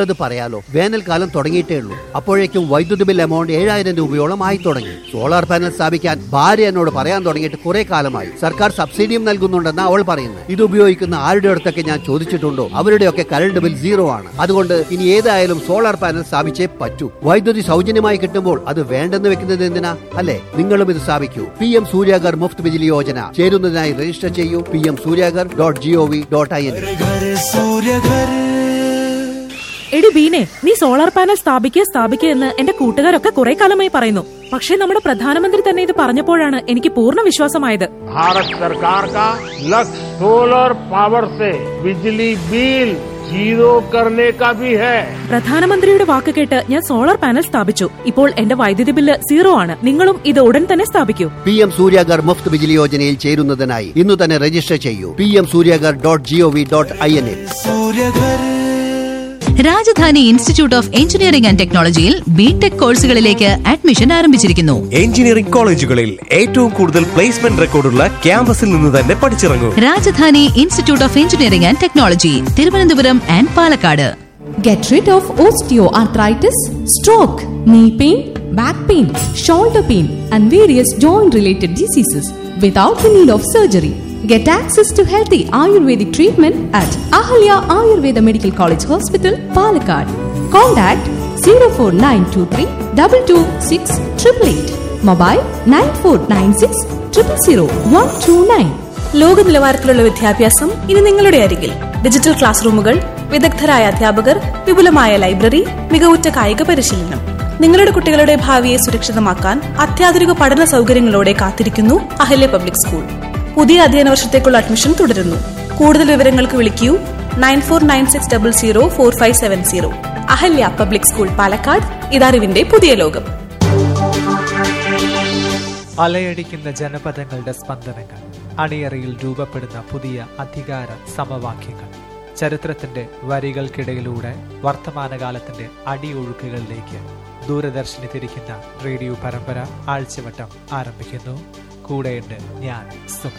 ഉള്ളത് പറയാലോ വേനൽക്കാലം തുടങ്ങിയിട്ടേ ഉള്ളൂ അപ്പോഴേക്കും വൈദ്യുതി ബിൽ എമൗണ്ട് ഏഴായിരം രൂപയോളം ആയി തുടങ്ങി സോളാർ പാനൽ സ്ഥാപിക്കാൻ ഭാര്യ എന്നോട് പറയാൻ തുടങ്ങിയിട്ട് കുറെ കാലമായി സർക്കാർ സബ്സിഡിയും നൽകുന്നുണ്ടെന്ന് അവൾ പറയുന്നത് ഇത് ഉപയോഗിക്കുന്ന ആരുടെ അടുത്തൊക്കെ ഞാൻ ചോദിച്ചിട്ടുണ്ടോ അവരുടെയൊക്കെ കറണ്ട് ബിൽ സീറോ ആണ് അതുകൊണ്ട് ഇനി ഏതായാലും സോളാർ പാനൽ സ്ഥാപിച്ചേ പറ്റൂ വൈദ്യുതി സൗജന്യമായി കിട്ടുമ്പോൾ അത് വേണ്ടെന്ന് വെക്കുന്നത് എന്തിനാ അല്ലെ നിങ്ങളും ഇത് സ്ഥാപിക്കൂ പി എം സൂര്യാഗർ മുഫ്ത് ബിജിലി യോജന ചേരുന്നതിനായി രജിസ്റ്റർ ചെയ്യൂ P M Surya Ghar dot G O V dot I N Ghar Surya घर എടി ബീനെ നീ സോളാർ പാനൽ സ്ഥാപിക്കുക സ്ഥാപിക്കുക എന്ന് എന്റെ കൂട്ടുകാരൊക്കെ കുറെ കാലമായി പറയുന്നു പക്ഷേ നമ്മുടെ പ്രധാനമന്ത്രി തന്നെ ഇത് പറഞ്ഞപ്പോഴാണ് എനിക്ക് പൂർണ്ണ വിശ്വാസമായത് भारत सरकार का लक्ष्य सोलर पावर से बिजली बिल जीरो करने का भी है പ്രധാനമന്ത്രിയുടെ വാക്ക് കേട്ട് ഞാൻ സോളാർ പാനൽ സ്ഥാപിച്ചു ഇപ്പോൾ എന്റെ വൈദ്യുതി ബില്ല് സീറോ ആണ് നിങ്ങളും ഇത് ഉടൻ തന്നെ സ്ഥാപിക്കൂ പി എം സൂര്യാഗർ മുഫ്ത് ബിജിലി യോജനയിൽ ചേരുന്നതിനായി ഇന്ന് തന്നെ രജിസ്റ്റർ ചെയ്യൂ P M Surya Ghar dot G O V dot I N എ Surya Ghar Rajadhani institute of engineering and ടെക്നോളജിയിൽ ബിടെക് കോഴ്സുകളിലേക്ക് അഡ്മിഷൻ ആരംഭിച്ചിരിക്കുന്നു എഞ്ചിനീയറിംഗ് കോളേജുകളിൽ ഏറ്റവും കൂടുതൽ പ്ലേസ്മെന്റ് റെക്കോർഡുള്ള ക്യാമ്പസിൽ നിന്ന് തന്നെ പഠിച്ചിറങ്ങൂ Rajadhani institute of engineering and technology Thiruvananthapuram and Palakkad Get rid of osteoarthritis, stroke, knee pain, back pain, shoulder pain, and various joint related diseases without the need of surgery. Get access to healthy Ayurvedic treatment at Ahalya Ayurveda Medical College Hospital, Palakkad. Contact 04923 226 888. Mobile 9496 000 129. ലോക നിലവാരത്തിലുള്ള വിദ്യാഭ്യാസം ഇനി നിങ്ങളുടെ അരികിൽ digital class റൂമുകൾ വിദഗ്ധരായ അധ്യാപകർ വിപുലമായ ലൈബ്രറി മികവുറ്റ കായിക പരിശീലനം നിങ്ങളുടെ കുട്ടികളുടെ ഭാവിയെ സുരക്ഷിതമാക്കാൻ അത്യാധുനിക പഠന സൗകര്യങ്ങളോടെ കാത്തിരിക്കുന്നു അഹല്യ പബ്ലിക് സ്കൂൾ പുതിയ അധ്യയന വർഷത്തേക്കുള്ള അഡ്മിഷൻ തുടരുന്നു കൂടുതൽ വിവരങ്ങൾക്ക് വിളിക്കൂ nine four nine six double zero four five seven zero Ahalya public school Palakkad ഇതറിവിന്റെ പുതിയ ലോകം അലയടിക്കുന്ന ജനപദങ്ങളുടെ സ്പന്ദനങ്ങൾ അണിയറയിൽ രൂപപ്പെടുന്ന പുതിയ അധികാര സമവാക്യങ്ങൾ ചരിത്രത്തിന്റെ വരികൾക്കിടയിലൂടെ വർത്തമാനകാലത്തിന്റെ അടിയൊഴുക്കുകളിലേക്ക് ദൂരദർശനി തിരിക്കുന്ന റേഡിയോ പരമ്പര ആഴ്ചവട്ടം ആരംഭിക്കുന്നു കൂടെയുണ്ട് ഞാൻ സുഖ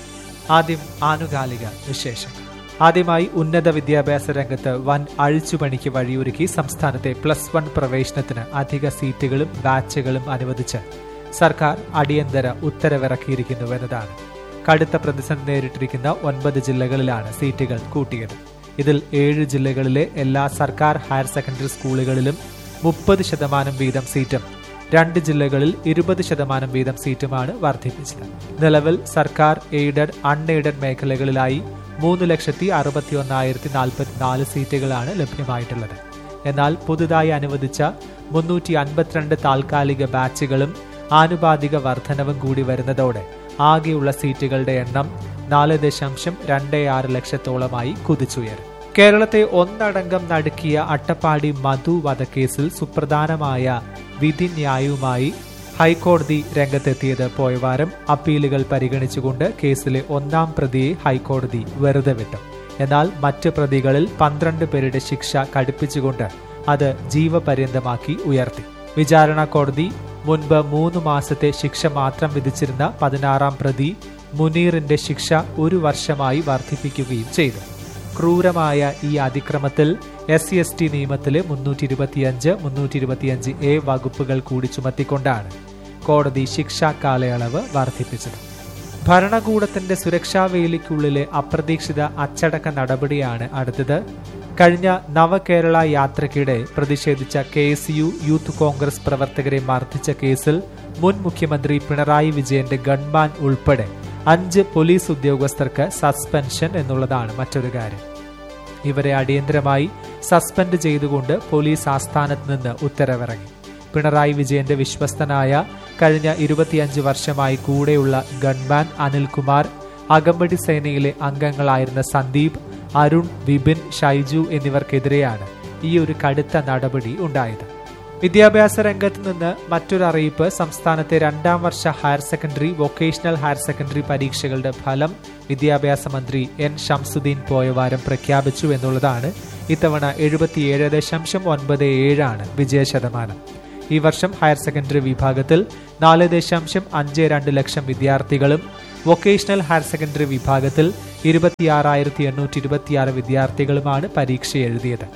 ആദ്യം ആനുകാലിക വിശേഷങ്ങൾ ആദ്യമായി ഉന്നത വിദ്യാഭ്യാസ രംഗത്ത് വൻ അഴിച്ചുപണിക്ക് വഴിയൊരുക്കി സംസ്ഥാനത്തെ പ്ലസ് വൺ പ്രവേശനത്തിന് അധിക സീറ്റുകളും ബാച്ചുകളും അനുവദിച്ച് സർക്കാർ അടിയന്തര ഉത്തരവിറക്കിയിരിക്കുന്നുവെന്നതാണ് കടുത്ത പ്രതിസന്ധി നേരിട്ടിരിക്കുന്ന ഒൻപത് ജില്ലകളിലാണ് സീറ്റുകൾ കൂട്ടിയത് ഇതിൽ ഏഴ് ജില്ലകളിലെ എല്ലാ സർക്കാർ ഹയർ സെക്കൻഡറി സ്കൂളുകളിലും മുപ്പത് ശതമാനം വീതം സീറ്റും രണ്ട് ജില്ലകളിൽ ഇരുപത് ശതമാനം വീതം സീറ്റുമാണ് വർദ്ധിപ്പിച്ചത് നിലവിൽ സർക്കാർ എയ്ഡഡ് അൺഎയ്ഡഡ് മേഖലകളിലായി മൂന്ന് ലക്ഷത്തി അറുപത്തി ഒന്നായിരത്തി നാൽപ്പത്തിനാല് സീറ്റുകളാണ് ലഭ്യമായിട്ടുള്ളത് എന്നാൽ പുതുതായി അനുവദിച്ച മുന്നൂറ്റി അൻപത്തിരണ്ട് താൽക്കാലിക ബാച്ചുകളും ആനുപാതിക വർധനവും കൂടി വരുന്നതോടെ ആകെയുള്ള സീറ്റുകളുടെ എണ്ണം നാല് ദശാംശം രണ്ട് ആറ് ലക്ഷത്തോളമായി കുതിച്ചുയരും കേരളത്തെ ഒന്നടങ്കം നടുക്കിയ അട്ടപ്പാടി മധു വധക്കേസിൽ സുപ്രധാനമായ വിധിന്യായവുമായി ഹൈക്കോടതി രംഗത്തെത്തിയത് പോയവാരം അപ്പീലുകൾ പരിഗണിച്ചുകൊണ്ട് കേസിലെ ഒന്നാം പ്രതിയെ ഹൈക്കോടതി വെറുതെ വിട്ടു എന്നാൽ മറ്റ് പ്രതികളിൽ പന്ത്രണ്ട് പേരുടെ ശിക്ഷ കടുപ്പിച്ചുകൊണ്ട് അത് ജീവപര്യന്തമാക്കി ഉയർത്തി വിചാരണ കോടതി മുൻപ് മൂന്ന് മാസത്തെ ശിക്ഷ മാത്രം വിധിച്ചിരുന്ന പതിനാറാം പ്രതി മുനീറിന്റെ ശിക്ഷ ഒരു വർഷമായി വർദ്ധിപ്പിക്കുകയും ചെയ്തു ക്രൂരമായ ഈ അതിക്രമത്തിൽ എസ് സി എസ് ടി നിയമത്തിലെ മുന്നൂറ്റി ഇരുപത്തിയഞ്ച് മുന്നൂറ്റി ഇരുപത്തിയഞ്ച് എ വകുപ്പുകൾ കൂടി ചുമത്തിക്കൊണ്ടാണ് കോടതി ശിക്ഷാ കാലയളവ് വർദ്ധിപ്പിച്ചത് ഭരണകൂടത്തിന്റെ സുരക്ഷാ വേലിക്കുള്ളിലെ അപ്രതീക്ഷിത അച്ചടക്ക നടപടിയാണ് അടുത്തത് കഴിഞ്ഞ നവകേരള യാത്രയ്ക്കിടെ പ്രതിഷേധിച്ച K S U youth Congress പ്രവർത്തകരെ മർദ്ദിച്ച കേസിൽ മുൻ മുഖ്യമന്ത്രി പിണറായി വിജയന്റെ ഗൺമാൻ ഉൾപ്പെടെ അഞ്ച് പോലീസ് ഉദ്യോഗസ്ഥർക്ക് സസ്പെൻഷൻ എന്നുള്ളതാണ് മറ്റൊരു കാര്യം ഇവരെ അടിയന്തരമായി സസ്പെൻഡ് ചെയ്തുകൊണ്ട് പോലീസ് ആസ്ഥാനത്ത് നിന്ന് ഉത്തരവിറങ്ങി പിണറായി വിജയന്റെ വിശ്വസ്തനായ കഴിഞ്ഞ ഇരുപത്തിയഞ്ച് വർഷമായി കൂടെയുള്ള ഗൺമാൻ അനിൽകുമാർ അകമ്പടി സേനയിലെ അംഗങ്ങളായിരുന്ന സന്ദീപ് അരുൺ വിപിൻ ഷൈജു എന്നിവർക്കെതിരെയാണ് ഈ ഒരു കടുത്ത നടപടി ഉണ്ടായത് വിദ്യാഭ്യാസ രംഗത്ത് നിന്ന് മറ്റൊരു അറിയിപ്പ് സംസ്ഥാനത്തെ രണ്ടാം വർഷ higher secondary vocational higher secondary പരീക്ഷകളുടെ ഫലം വിദ്യാഭ്യാസ മന്ത്രി എൻ ഷംസുദ്ദീൻ പോയവാരം പ്രഖ്യാപിച്ചു എന്നുള്ളതാണ് ഇത്തവണ എഴുപത്തിയേഴ് ദശാംശം ഒൻപത് ഏഴാണ് വിജയ ശതമാനം ഈ വർഷം ഹയർ സെക്കൻഡറി വിഭാഗത്തിൽ നാല് ദശാംശം അഞ്ച് രണ്ട് ലക്ഷം വിദ്യാർത്ഥികളും വൊക്കേഷണൽ ഹയർ സെക്കൻഡറി വിഭാഗത്തിൽ ഇരുപത്തിയാറായിരത്തി എണ്ണൂറ്റി ഇരുപത്തിയാറ് വിദ്യാർത്ഥികളുമാണ് പരീക്ഷ എഴുതിയത്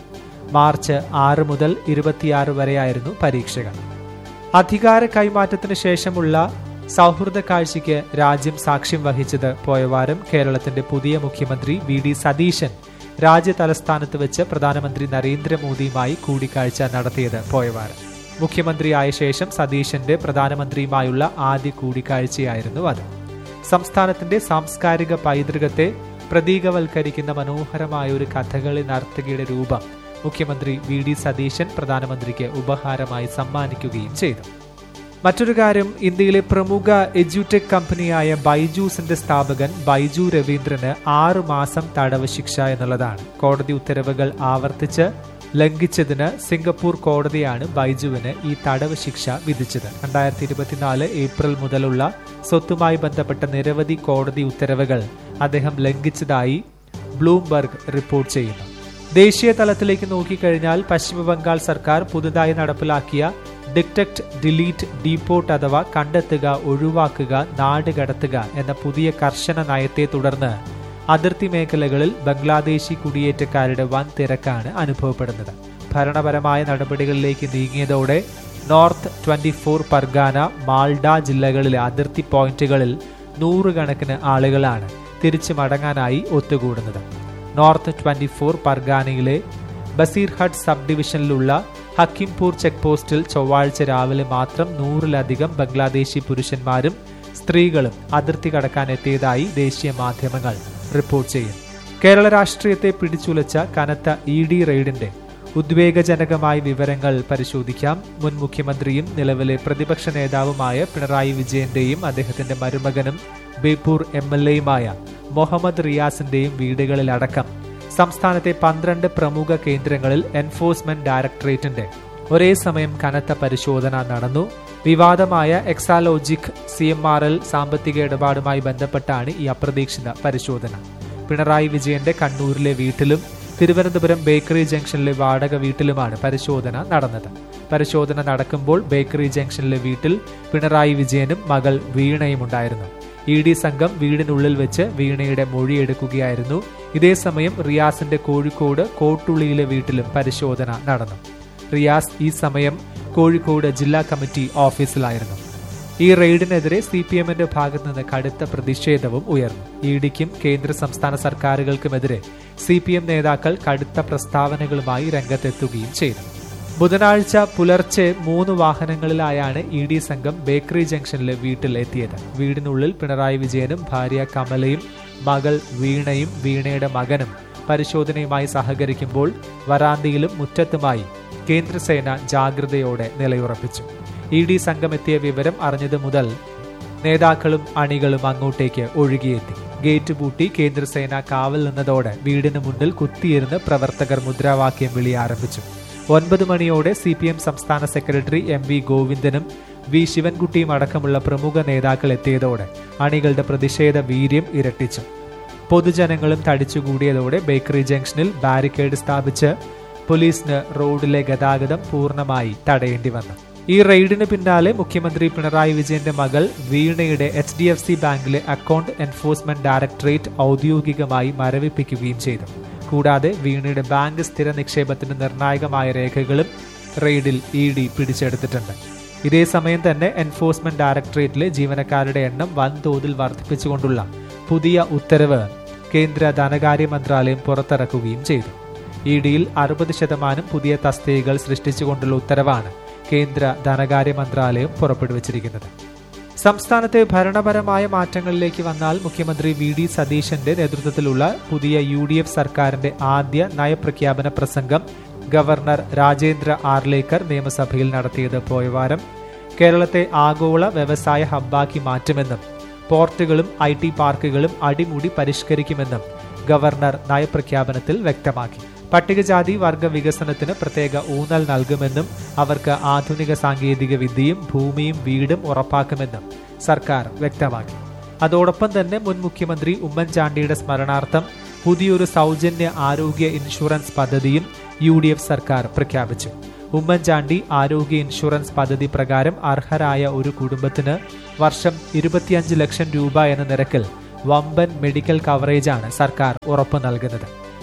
മാർച്ച് ആറ് മുതൽ ഇരുപത്തിയാറ് വരെയായിരുന്നു പരീക്ഷകൾ അധികാര കൈമാറ്റത്തിന് ശേഷമുള്ള സൗഹൃദ കാഴ്ചയ്ക്ക് രാജ്യം സാക്ഷ്യം വഹിച്ചത് പോയവാരം കേരളത്തിന്റെ പുതിയ മുഖ്യമന്ത്രി വി ഡി സതീശൻ രാജ്യ തലസ്ഥാനത്ത് വെച്ച് പ്രധാനമന്ത്രി നരേന്ദ്രമോദിയുമായി കൂടിക്കാഴ്ച നടത്തിയത് പോയവാരം മുഖ്യമന്ത്രിയായ ശേഷം സതീശന്റെ പ്രധാനമന്ത്രിയുമായുള്ള ആദ്യ കൂടിക്കാഴ്ചയായിരുന്നു അത് സംസ്ഥാനത്തിന്റെ സാംസ്കാരിക പൈതൃകത്തെ പ്രതീകവൽക്കരിക്കുന്ന മനോഹരമായ ഒരു കഥകളി നർത്തകിയുടെ രൂപം മുഖ്യമന്ത്രി വി ഡി സതീശൻ പ്രധാനമന്ത്രിക്ക് ഉപഹാരമായി സമ്മാനിക്കുകയും ചെയ്തു മറ്റൊരു കാര്യം ഇന്ത്യയിലെ പ്രമുഖ എഡ്യൂടെക് കമ്പനിയായ ബൈജൂസിന്റെ സ്ഥാപകൻ ബൈജു രവീന്ദ്രന് ആറു മാസം തടവ് ശിക്ഷ എന്നുള്ളതാണ് കോടതി ഉത്തരവുകൾ ആവർത്തിച്ച് ലംഘിച്ചതിന് സിംഗപ്പൂർ കോടതിയാണ് ബൈജുവിന് ഈ തടവ് ശിക്ഷ വിധിച്ചത് രണ്ടായിരത്തി ഇരുപത്തിനാല് ഏപ്രിൽ മുതലുള്ള സ്വത്തുമായി ബന്ധപ്പെട്ട നിരവധി കോടതി ഉത്തരവുകൾ അദ്ദേഹം ലംഘിച്ചതായി ബ്ലൂംബർഗ് റിപ്പോർട്ട് ചെയ്യുന്നു ദേശീയ തലത്തിലേക്ക് നോക്കിക്കഴിഞ്ഞാൽ പശ്ചിമബംഗാൾ സർക്കാർ പുതുതായി നടപ്പിലാക്കിയ ഡിറ്റക്ട് ഡിലീറ്റ് ഡീപ്പോർട്ട് അഥവാ കണ്ടെത്തുക ഒഴിവാക്കുക നാട് കടത്തുക എന്ന പുതിയ കർശന നയത്തെ തുടർന്ന് അതിർത്തി മേഖലകളിൽ ബംഗ്ലാദേശി കുടിയേറ്റക്കാരുടെ വൻ തിരക്കാണ് അനുഭവപ്പെടുന്നത് ഭരണപരമായ നടപടികളിലേക്ക് നീങ്ങിയതോടെ north twenty four Pargana Malda ജില്ലകളിലെ അതിർത്തി പോയിന്റുകളിൽ നൂറുകണക്കിന് ആളുകളാണ് തിരിച്ചു മടങ്ങാനായി ഒത്തുകൂടുന്നത് നോർത്ത് ട്വന്റി ഫോർ പർഗാനയിലെ ബസീർഹട്ട് സബ് ഡിവിഷനിലുള്ള ഹക്കിംപൂർ ചെക്ക് പോസ്റ്റിൽ ചൊവ്വാഴ്ച രാവിലെ മാത്രം നൂറിലധികം ബംഗ്ലാദേശി പുരുഷന്മാരും സ്ത്രീകളും അതിർത്തി കടക്കാൻ എത്തിയതായി ദേശീയ മാധ്യമങ്ങൾ റിപ്പോർട്ട് ചെയ്യുന്നു കേരള രാഷ്ട്രീയത്തെ പിടിച്ചുലച്ച കനത്ത ഇ ഡി റെയ്ഡിന്റെ ഉദ്വേഗജനകമായ വിവരങ്ങൾ പരിശോധിക്കാം മുൻ മുഖ്യമന്ത്രിയും നിലവിലെ പ്രതിപക്ഷ നേതാവുമായ പിണറായി വിജയന്റെയും അദ്ദേഹത്തിന്റെ മരുമകനും ബേപ്പൂർ എം എൽ എയുമായ മുഹമ്മദ് റിയാസിന്റെയും വീടുകളിലടക്കം സംസ്ഥാനത്തെ പന്ത്രണ്ട് പ്രമുഖ കേന്ദ്രങ്ങളിൽ എൻഫോഴ്സ്മെന്റ് ഡയറക്ടറേറ്റിന്റെ ഒരേ സമയം കനത്ത പരിശോധന നടന്നു വിവാദമായ Exalogic C M R L സാമ്പത്തിക ഇടപാടുമായി ബന്ധപ്പെട്ടാണ് ഈ അപ്രതീക്ഷിത പരിശോധന പിണറായി വിജയന്റെ കണ്ണൂരിലെ വീട്ടിലും തിരുവനന്തപുരം ബേക്കറി ജംഗ്ഷനിലെ വാടക വീട്ടിലുമാണ് പരിശോധന നടന്നത് പരിശോധന നടക്കുമ്പോൾ ബേക്കറി ജംഗ്ഷനിലെ വീട്ടിൽ പിണറായി വിജയനും മകൾ വീണയും ഉണ്ടായിരുന്നു ഇ ഡി സംഘം വീടിനുള്ളിൽ വെച്ച് വീണയുടെ മൊഴിയെടുക്കുകയായിരുന്നു ഇതേസമയം റിയാസിന്റെ കോഴിക്കോട് കോട്ടുള്ളിയിലെ വീട്ടിലും പരിശോധന നടന്നു റിയാസ് ഈ സമയം കോഴിക്കോട് ജില്ലാ കമ്മിറ്റി ഓഫീസിലായിരുന്നു ഈ റെയ്ഡിനെതിരെ സി പി എമ്മിന്റെ ഭാഗത്തു നിന്ന് കടുത്ത പ്രതിഷേധവും ഉയർന്നു ഇ ഡിക്കും കേന്ദ്ര സംസ്ഥാന സർക്കാരുകൾക്കുമെതിരെ സി പി എം നേതാക്കൾ കടുത്ത പ്രസ്താവനകളുമായി രംഗത്തെത്തുകയും ചെയ്തു ബുധനാഴ്ച പുലർച്ചെ മൂന്ന് വാഹനങ്ങളിലായാണ് ഇ ഡി സംഘം ബേക്കറി ജംഗ്ഷനിലെ വീട്ടിൽ എത്തിയത് വീടിനുള്ളിൽ പിണറായി വിജയനും ഭാര്യ കമലയും മകൾ വീണയും വീണയുടെ മകനും പരിശോധനയുമായി സഹകരിക്കുമ്പോൾ വരാന്തിയിലും മുറ്റത്തുമായി കേന്ദ്രസേന ജാഗ്രതയോടെ നിലയുറപ്പിച്ചു ഇ ഡി സംഘം എത്തിയ വിവരം അറിഞ്ഞതു മുതൽ നേതാക്കളും അണികളും അങ്ങോട്ടേക്ക് ഒഴുകിയെത്തി ഗേറ്റ് പൂട്ടി കേന്ദ്രസേന കാവൽ നിന്നതോടെ വീടിന് മുന്നിൽ കുത്തിയിരുന്ന് പ്രവർത്തകർ മുദ്രാവാക്യം വിളി ആരംഭിച്ചു ഒൻപത് മണിയോടെ സി പി എം സംസ്ഥാന സെക്രട്ടറി എം വി ഗോവിന്ദനും വി ശിവൻകുട്ടിയും അടക്കമുള്ള പ്രമുഖ നേതാക്കൾ എത്തിയതോടെ അണികളുടെ പ്രതിഷേധ വീര്യം ഇരട്ടിച്ചു പൊതുജനങ്ങളും തടിച്ചുകൂടിയതോടെ ബേക്കറി ജംഗ്ഷനിൽ ബാരിക്കേഡ് സ്ഥാപിച്ച് പോലീസിന് റോഡിലെ ഗതാഗതം പൂർണ്ണമായി തടയേണ്ടി വന്നു ഈ റെയ്ഡിന് പിന്നാലെ മുഖ്യമന്ത്രി പിണറായി വിജയന്റെ മകൾ വീണയുടെ എച്ച് ഡി എഫ് സി ബാങ്കിലെ അക്കൗണ്ട് എൻഫോഴ്സ്മെന്റ് ഡയറക്ടറേറ്റ് ഔദ്യോഗികമായി മരവിപ്പിക്കുകയും ചെയ്തു കൂടാതെ വീണയുടെ ബാങ്ക് സ്ഥിര നിക്ഷേപത്തിന് നിർണായകമായ രേഖകളും റെയ്ഡിൽ ഇ ഡി പിടിച്ചെടുത്തിട്ടുണ്ട് ഇതേസമയം തന്നെ എൻഫോഴ്സ്മെന്റ് ഡയറക്ടറേറ്റിലെ ജീവനക്കാരുടെ എണ്ണം വൻതോതിൽ വർദ്ധിപ്പിച്ചുകൊണ്ടുള്ള പുതിയ ഉത്തരവ് കേന്ദ്ര ധനകാര്യ മന്ത്രാലയം പുറത്തിറക്കുകയും ചെയ്തു ഇ ഡിയിൽ അറുപത് ശതമാനം പുതിയ തസ്തികകൾ സൃഷ്ടിച്ചുകൊണ്ടുള്ള ഉത്തരവാണ് കേന്ദ്ര ധനകാര്യ മന്ത്രാലയം പുറപ്പെടുവിച്ചിരിക്കുന്നത് സംസ്ഥാനത്തെ ഭരണപരമായ മാറ്റങ്ങളിലേക്ക് വന്നാൽ മുഖ്യമന്ത്രി വി ഡി സതീശന്റെ നേതൃത്വത്തിലുള്ള പുതിയ യു ഡി എഫ് സർക്കാരിന്റെ ആദ്യ നയപ്രഖ്യാപന പ്രസംഗം ഗവർണർ രാജേന്ദ്ര ആർലേക്കർ നിയമസഭയിൽ നടത്തിയത് പോയവാരം കേരളത്തെ ആഗോള വ്യവസായ ഹബ്ബാക്കി മാറ്റുമെന്നും പോർട്ടുകളും ഐ ടി പാർക്കുകളും അടിമുടി പരിഷ്കരിക്കുമെന്നും ഗവർണർ നയപ്രഖ്യാപനത്തിൽ വ്യക്തമാക്കി പട്ടികജാതി വർഗ വികസനത്തിന് പ്രത്യേക ഊന്നൽ നൽകുമെന്നും അവർക്ക് ആധുനിക സാങ്കേതിക വിദ്യയും ഭൂമിയും വീടും ഉറപ്പാക്കുമെന്നും സർക്കാർ വ്യക്തമാക്കി അതോടൊപ്പം തന്നെ മുൻ മുഖ്യമന്ത്രി ഉമ്മൻചാണ്ടിയുടെ സ്മരണാർത്ഥം പുതിയൊരു സൗജന്യ ആരോഗ്യ ഇൻഷുറൻസ് പദ്ധതിയും യു ഡി എഫ് സർക്കാർ പ്രഖ്യാപിച്ചു ഉമ്മൻചാണ്ടി ആരോഗ്യ ഇൻഷുറൻസ് പദ്ധതി പ്രകാരം അർഹരായ ഒരു കുടുംബത്തിന് വർഷം ഇരുപത്തിയഞ്ച് ലക്ഷം രൂപ എന്ന നിരക്കിൽ വമ്പൻ മെഡിക്കൽ കവറേജാണ് സർക്കാർ ഉറപ്പു നൽകുന്നത്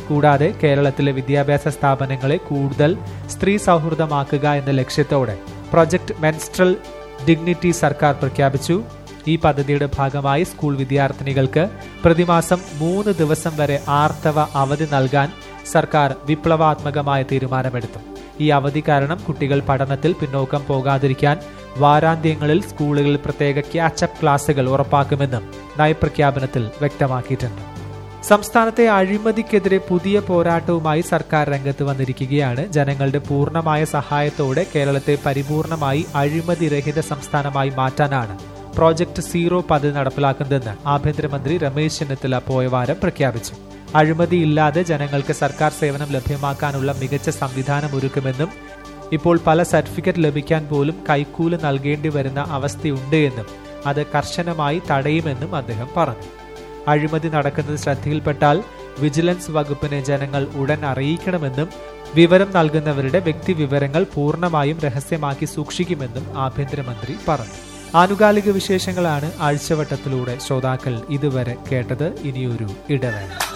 കൂടാതെ കേരളത്തിലെ വിദ്യാഭ്യാസ സ്ഥാപനങ്ങളെ കൂടുതൽ സ്ത്രീ സൗഹൃദമാക്കുക എന്ന ലക്ഷ്യത്തോടെ പ്രൊജക്ട് മെൻസ്ട്രൽ ഡിഗ്നിറ്റി സർക്കാർ പ്രഖ്യാപിച്ചു ഈ പദ്ധതിയുടെ ഭാഗമായി സ്കൂൾ വിദ്യാർത്ഥിനികൾക്ക് പ്രതിമാസം മൂന്ന് ദിവസം വരെ ആർത്തവ അവധി നൽകാൻ സർക്കാർ വിപ്ലവാത്മകമായ തീരുമാനമെടുത്തു ഈ അവധി കാരണം കുട്ടികൾ പഠനത്തിൽ പിന്നോക്കം പോകാതിരിക്കാൻ വാരാന്ത്യങ്ങളിൽ സ്കൂളുകളിൽ പ്രത്യേക ക്യാച്ചപ്പ് ക്ലാസുകൾ ഉറപ്പാക്കുമെന്നും നയപ്രഖ്യാപനത്തിൽ വ്യക്തമാക്കിയിട്ടുണ്ട് സംസ്ഥാനത്തെ അഴിമതിക്കെതിരെ പുതിയ പോരാട്ടവുമായി സർക്കാർ രംഗത്ത് വന്നിരിക്കുകയാണ് ജനങ്ങളുടെ പൂർണ്ണമായ സഹായത്തോടെ കേരളത്തെ പരിപൂർണമായി അഴിമതിരഹിത സംസ്ഥാനമായി മാറ്റാനാണ് പ്രോജക്ട് സീറോ പദ്ധതി നടപ്പിലാക്കുന്നതെന്ന് ആഭ്യന്തരമന്ത്രി രമേശ് ചെന്നിത്തല പോയ വാരം പ്രഖ്യാപിച്ചു അഴിമതിയില്ലാതെ ജനങ്ങൾക്ക് സർക്കാർ സേവനം ലഭ്യമാക്കാനുള്ള മികച്ച സംവിധാനം ഒരുക്കുമെന്നും ഇപ്പോൾ പല സർട്ടിഫിക്കറ്റ് ലഭിക്കാൻ പോലും കൈക്കൂല് നൽകേണ്ടി വരുന്ന അവസ്ഥയുണ്ട് എന്നും അത് കർശനമായി തടയുമെന്നും അദ്ദേഹം പറഞ്ഞു അഴിമതി നടക്കുന്നത് ശ്രദ്ധയിൽപ്പെട്ടാൽ വിജിലൻസ് വകുപ്പിനെ ജനങ്ങൾ ഉടൻ അറിയിക്കണമെന്നും വിവരം നൽകുന്നവരുടെ വ്യക്തിവിവരങ്ങൾ പൂർണ്ണമായും രഹസ്യമാക്കി സൂക്ഷിക്കുമെന്നും ആഭ്യന്തരമന്ത്രി പറഞ്ഞു ആനുകാലിക വിശേഷങ്ങളാണ് ആഴ്ചവട്ടത്തിലൂടെ ശ്രോതാക്കൾ ഇതുവരെ കേട്ടത് ഇനിയൊരു ഇടവേള